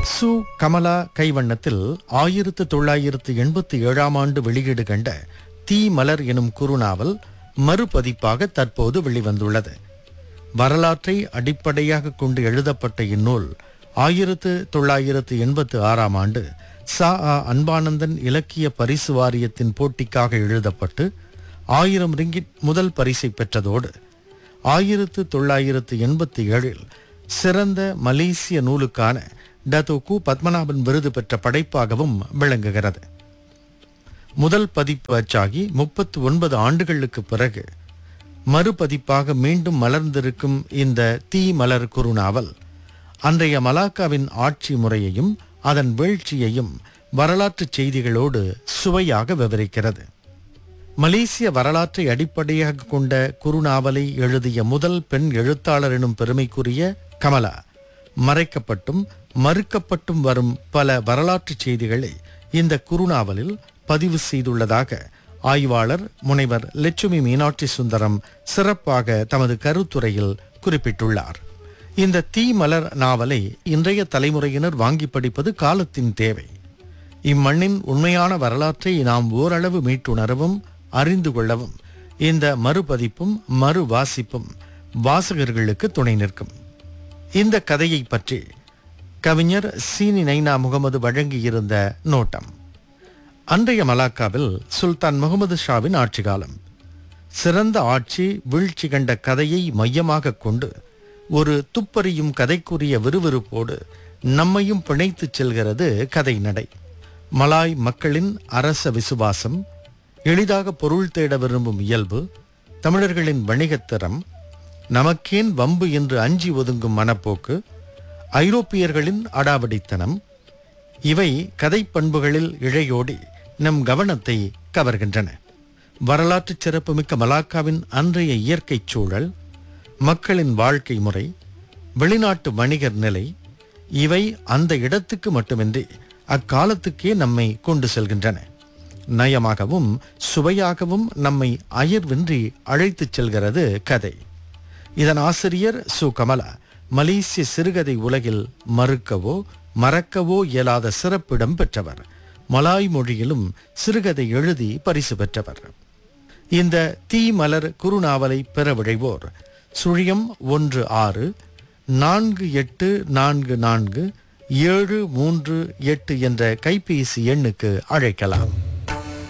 சு கமலா கைவண்ணத்தில் ஆயிரத்து தொள்ளாயிரத்து எண்பத்தி ஏழாம் ஆண்டு வெளியீடு கண்ட தீ மலர் எனும் குறுநாவல் மறுபதிப்பாக தற்போது வெளிவந்துள்ளது வரலாற்றை அடிப்படையாக கொண்டு எழுதப்பட்ட இந்நூல் ஆயிரத்து தொள்ளாயிரத்து எண்பத்து ஆறாம் ஆண்டு சா ஆ அன்பானந்தன் இலக்கிய பரிசு வாரியத்தின் போட்டிக்காக எழுதப்பட்டு ஆயிரம் ரிங்கிட் முதல் பரிசை பெற்றதோடு ஆயிரத்து தொள்ளாயிரத்து எண்பத்தி ஏழில் சிறந்த மலேசிய நூலுக்கான டத்தோகு பத்மநாபன் விருது பெற்ற படைப்பாகவும் விளங்குகிறது முதல் பதிப்பு அச்சாகி முப்பத்து ஒன்பது ஆண்டுகளுக்கு பிறகு மறுபதிப்பாக மீண்டும் மலர்ந்திருக்கும் இந்த தீ மலர் குறுநாவல் அன்றைய மலாக்காவின் ஆட்சி முறையையும் அதன் வீழ்ச்சியையும் வரலாற்றுச் செய்திகளோடு சுவையாக விவரிக்கிறது மலேசிய வரலாற்றை அடிப்படையாக கொண்ட குறுநாவலை எழுதிய முதல் பெண் எழுத்தாளர் எனும் பெருமைக்குரிய கமலா மறைக்கப்பட்டும் மறுக்கப்பட்டும் வரும் பல வரலாற்றுச் செய்திகளை இந்த குறுநாவலில் பதிவு செய்துள்ளதாக ஆய்வாளர் முனைவர் லட்சுமி மீனாட்சி சுந்தரம் சிறப்பாக தமது கருத்துரையில் குறிப்பிட்டுள்ளார் இந்த தீ மலர் நாவலை இன்றைய தலைமுறையினர் வாங்கி படிப்பது காலத்தின் தேவை இம்மண்ணின் உண்மையான வரலாற்றை நாம் ஓரளவு மீட்டுணரவும் அறிந்து கொள்ளவும் இந்த மறுபதிப்பும் மறு வாசிப்பும் வாசகர்களுக்கு துணை நிற்கும் இந்த கதையை பற்றி கவிஞர் சீனி நைனா முகமது வழங்கியிருந்த நோட்டம் அன்றைய மலாக்காவில் சுல்தான் முகமது ஷாவின் ஆட்சி காலம் சிறந்த ஆட்சி வீழ்ச்சி கண்ட கதையை மையமாக கொண்டு ஒரு துப்பறியும் கதைக்குரிய விறுவிறுப்போடு நம்மையும் பிணைத்துச் செல்கிறது கதை நடை மலாய் மக்களின் அரச விசுவாசம் எளிதாக பொருள் தேட விரும்பும் இயல்பு தமிழர்களின் வணிகத்திறம் நமக்கேன் வம்பு என்று அஞ்சி ஒதுங்கும் மனப்போக்கு ஐரோப்பியர்களின் அடாவடித்தனம் இவை கதை பண்புகளில் இழையோடி நம் கவனத்தை கவர்கின்றன வரலாற்று சிறப்புமிக்க மலாக்காவின் அன்றைய இயற்கைச் சூழல் மக்களின் வாழ்க்கை முறை வெளிநாட்டு வணிகர் நிலை இவை அந்த இடத்துக்கு மட்டுமின்றி அக்காலத்துக்கே நம்மை கொண்டு செல்கின்றன நயமாகவும் சுவையாகவும் நம்மை அயர்வின்றி அழைத்துச் செல்கிறது கதை இதன் ஆசிரியர் சு கமலா மலேசிய சிறுகதை உலகில் மறுக்கவோ மறக்கவோ இயலாத சிறப்பிடம் பெற்றவர் மலாய் மொழியிலும் சிறுகதை எழுதி பரிசு பெற்றவர் இந்த தீ மலர் குறுநாவலை பெற விழைவோர் சுழியம் ஒன்று ஆறு நான்கு எட்டு நான்கு நான்கு ஏழு மூன்று எட்டு என்ற கைபேசி எண்ணுக்கு அழைக்கலாம்